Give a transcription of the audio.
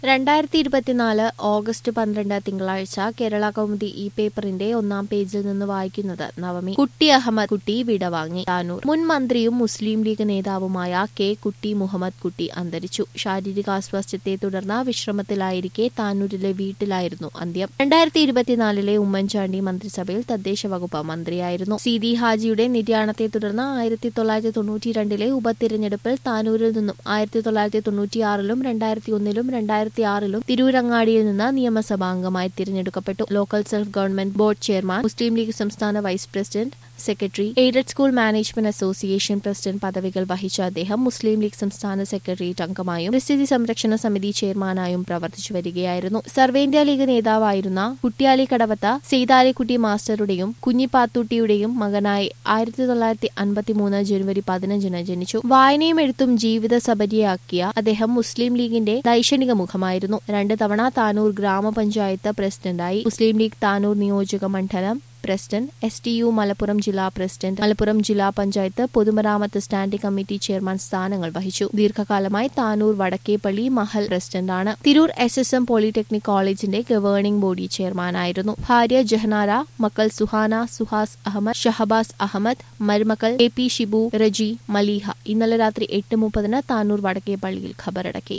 രണ്ടായിരത്തി ഇരുപത്തിനാല് ഓഗസ്റ്റ് പന്ത്രണ്ട് തിങ്കളാഴ്ച കേരള കൗമുദി ഇ പേപ്പറിന്റെ ഒന്നാം പേജിൽ നിന്ന് വായിക്കുന്നത് നവമി കുട്ടി അഹമ്മദ് കുട്ടി വിടവാങ്ങി താനൂർ മുൻ മന്ത്രിയും മുസ്ലിം ലീഗ് നേതാവുമായ കെ കുട്ടി മുഹമ്മദ് കുട്ടി അന്തരിച്ചു ശാരീരികാസ്വാസ്ഥ്യത്തെ തുടർന്ന് വിശ്രമത്തിലായിരിക്കെ താനൂരിലെ വീട്ടിലായിരുന്നു അന്ത്യം രണ്ടായിരത്തി ഇരുപത്തിനാലിലെ ഉമ്മൻചാണ്ടി മന്ത്രിസഭയിൽ തദ്ദേശ വകുപ്പ് മന്ത്രിയായിരുന്നു സി ഡി ഹാജിയുടെ നിര്യാണത്തെ തുടർന്ന് ആയിരത്തി തൊള്ളായിരത്തി തൊണ്ണൂറ്റിരണ്ടിലെ ഉപതിരഞ്ഞെടുപ്പിൽ താനൂരിൽ നിന്നും ആയിരത്തി തൊള്ളായിരത്തി തൊണ്ണൂറ്റിയാറിലും രണ്ടായിരത്തി ഒന്നിലും രണ്ടായിരത്തി ആറിലും തിരൂരങ്ങാടിയിൽ നിന്ന് നിയമസഭാംഗമായി തിരഞ്ഞെടുക്കപ്പെട്ടു local self government board chairman Muslim League സംസ്ഥാന vice president secretary aided school management association president പദവികൾ വഹിച്ച അദ്ദേഹം മുസ്ലിം ലീഗ് സംസ്ഥാന സെക്രട്ടേറിയറ്റ് അംഗമായും പരിസ്ഥിതി സംരക്ഷണ സമിതി ചെയർമാനായും പ്രവർത്തിച്ചു വരികയായിരുന്നു സർവേന്ത്യ ലീഗ് നേതാവായിരുന്ന കുട്ടിയാലി കടവത്ത സെയ്താലിക്കുട്ടി മാസ്റ്ററുടെയും കുഞ്ഞിപ്പാത്തൂട്ടിയുടെയും മകനായി ആയിരത്തി തൊള്ളായിരത്തി അൻപത്തിമൂന്ന് ജനുവരി പതിനഞ്ചിന് ജനിച്ചു വായനയും എഴുത്തും ജീവിത സബരിയാക്കിയ അദ്ദേഹം മുസ്ലിം ലീഗിന്റെ ദൈക്ഷണിക മുഖമായിരുന്നു രണ്ട് തവണ താനൂർ ഗ്രാമപഞ്ചായത്ത് പ്രസിഡന്റായി മുസ്ലിം ലീഗ് താനൂർ നിയോജക മണ്ഡലം president S T U Malappuram ജില്ലാ പ്രസിഡന്റ് മലപ്പുറം ജില്ലാ പഞ്ചായത്ത് പൊതുമരാമത്ത് സ്റ്റാൻഡിംഗ് കമ്മിറ്റി ചെയർമാൻ സ്ഥാനങ്ങൾ വഹിച്ചു ദീർഘകാലമായി താനൂർ വടക്കേപ്പള്ളി മഹൽ പ്രസിഡന്റാണ് Tirur S S M polytechnic കോളേജിന്റെ ഗവേണിംഗ് ബോഡി ചെയർമാനായിരുന്നു ഭാര്യ ജഹനാര മക്കൾ സുഹാന സുഹാസ് അഹമ്മദ് ഷഹബാസ് അഹമ്മദ് മരുമക്കൾ എ പി ഷിബു റജി മലീഹ ഇന്നലെ രാത്രി എട്ട് മുപ്പതിന് താനൂർ വടക്കേപ്പള്ളിയിൽ ഖബറടക്കി